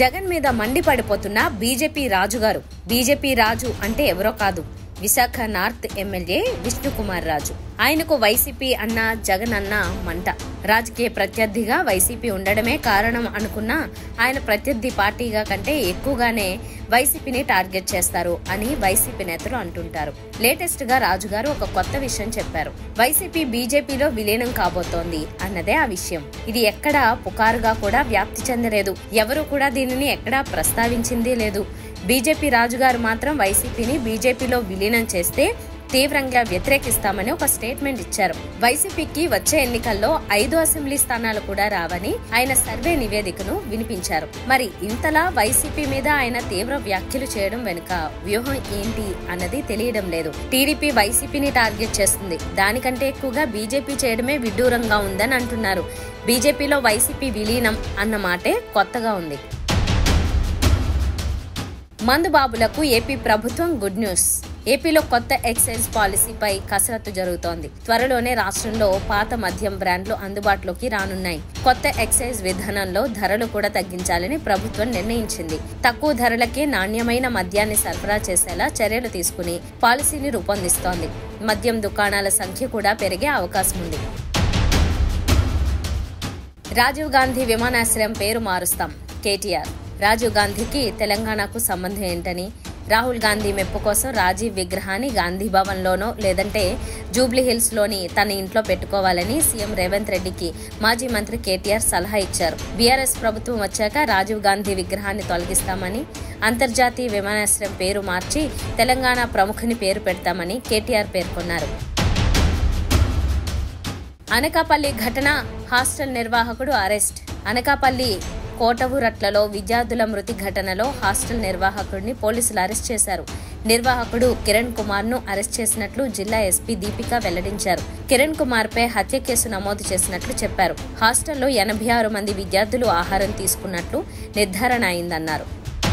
జగన్ మీద మండిపడిపోతున్న బీజేపీ రాజు గారు బీజేపీ రాజు అంటే ఎవరో కాదు విశాఖ నార్త్ ఎమ్మెల్యే విష్ణుకుమార్ రాజు ఆయనకు వైసీపీ అన్న జగన్ అన్న మంట రాజకీయ ప్రత్యర్థిగా వైసీపీ ఉండడమే కారణం అనుకున్నా ఆయన ప్రత్యర్థి పార్టీగా కంటే ఎక్కువగానే వైసీపీని టార్గెట్ చేస్తారు అని వైసీపీ నేతలు అంటుంటారు లేటెస్ట్ గా రాజు గారు ఒక కొత్త విషయం చెప్పారు వైసీపీ బీజేపీలో విలీనం కాబోతోంది అన్నదే ఆ విషయం ఇది ఎక్కడా పుకారుగా కూడా వ్యాప్తి చెందలేదు ఎవరు కూడా దీనిని ఎక్కడా ప్రస్తావించింది లేదు బీజేపీ రాజుగారు మాత్రం వైసీపీని బీజేపీలో విలీనం చేస్తే తీవ్రంగా వ్యతిరేకిస్తామని ఒక స్టేట్మెంట్ ఇచ్చారు వైసీపీకి వచ్చే ఎన్నికల్లో ఐదు అసెంబ్లీ స్థానాలు కూడా రావని ఆయన సర్వే నివేదికను వినిపించారు మరి ఇంతలా వైసీపీ మీద ఆయన తీవ్ర వ్యాఖ్యలు చేయడం వెనుక వ్యూహం ఏంటి అన్నది తెలియడం లేదు టీడీపీ వైసీపీని టార్గెట్ చేస్తుంది దానికంటే ఎక్కువగా బీజేపీ చేయడమే విడ్డూరంగా ఉందని అంటున్నారు బీజేపీలో వైసీపీ విలీనం అన్న మాటే కొత్తగా ఉంది మందుబాబులకు ఏపీ ప్రభుత్వం గుడ్ న్యూస్ ఏపీలో కొత్త ఎక్సైజ్ పాలసీపై కసరత్తు జరుగుతోంది త్వరలోనే రాష్ట్రంలో పాత మద్యం బ్రాండ్లు అందుబాటులోకి రానున్నాయి కొత్త ఎక్సైజ్ విధానంలో ధరలు కూడా తగ్గించాలని ప్రభుత్వం నిర్ణయించింది తక్కువ ధరలకే నాణ్యమైన మద్యాన్ని సరఫరా చేసేలా చర్యలు తీసుకుని పాలసీని రూపొందిస్తోంది మద్యం దుకాణాల సంఖ్య కూడా పెరిగే అవకాశం ఉంది రాజీవ్ గాంధీ విమానాశ్రయం పేరు మారుస్తాం కేటీఆర్ రాజీవ్ గాంధీకి తెలంగాణకు సంబంధం ఏంటని రాహుల్ గాంధీ మెప్పు కోసం రాజీవ్ విగ్రహాన్ని గాంధీ భవన్లోనో లేదంటే జూబ్లీ హిల్స్ లోని తన ఇంట్లో పెట్టుకోవాలని సీఎం రేవంత్ రెడ్డికి మాజీ మంత్రి కేటీఆర్ సలహా ఇచ్చారు బీఆర్ఎస్ ప్రభుత్వం వచ్చాక రాజీవ్ గాంధీ విగ్రహాన్ని తొలగిస్తామని అంతర్జాతీయ విమానాశ్రయం పేరు మార్చి తెలంగాణ ప్రముఖుని పేరు పెడతామని కేటీఆర్ పేర్కొన్నారు అనకాపల్లి ఘటన హాస్టల్ నిర్వాహకుడు అరెస్ట్ అనకాపల్లి కోటవురట్లలో విద్యార్థుల మృతి ఘటనలో హాస్టల్ నిర్వాహకుడిని పోలీసులు అరెస్ట్ చేశారు నిర్వాహకుడు కిరణ్ కుమార్ ను అరెస్ట్ చేసినట్లు జిల్లా ఎస్పీ దీపిక వెల్లడించారు కిరణ్ కుమార్ పై హత్య కేసు నమోదు చేసినట్లు చెప్పారు హాస్టల్లో ఎనభై ఆరు మంది విద్యార్థులు ఆహారం తీసుకున్నట్లు నిర్ధారణ అయిందన్నారు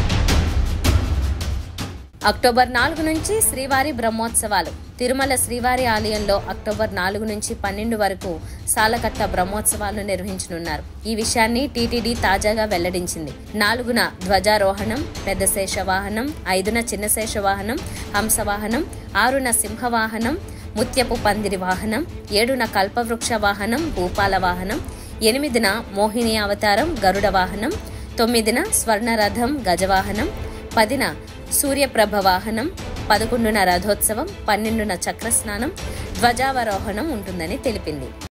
అక్టోబర్ నాలుగు నుంచి శ్రీవారి బ్రహ్మోత్సవాలు తిరుమల శ్రీవారి ఆలయంలో అక్టోబర్ నాలుగు నుంచి పన్నెండు వరకు సాలకట్ట బ్రహ్మోత్సవాలు నిర్వహించనున్నారు ఈ విషయాన్ని టీటీడీ తాజాగా వెల్లడించింది నాలుగున ధ్వజారోహణం పెద్ద శేష వాహనం ఐదున చిన్న శేష వాహనం హంసవాహనం ఆరున సింహవాహనం ముత్యపు పందిరి వాహనం ఏడున కల్పవృక్ష వాహనం భూపాల వాహనం ఎనిమిదిన మోహిని అవతారం గరుడ వాహనం తొమ్మిదిన స్వర్ణరథం గజవాహనం పదిన సూర్యప్రభ వాహనం పదకొండున రథోత్సవం పన్నెండున చక్రస్నానం ధ్వజావరోహణం ఉంటుందని తెలిపింది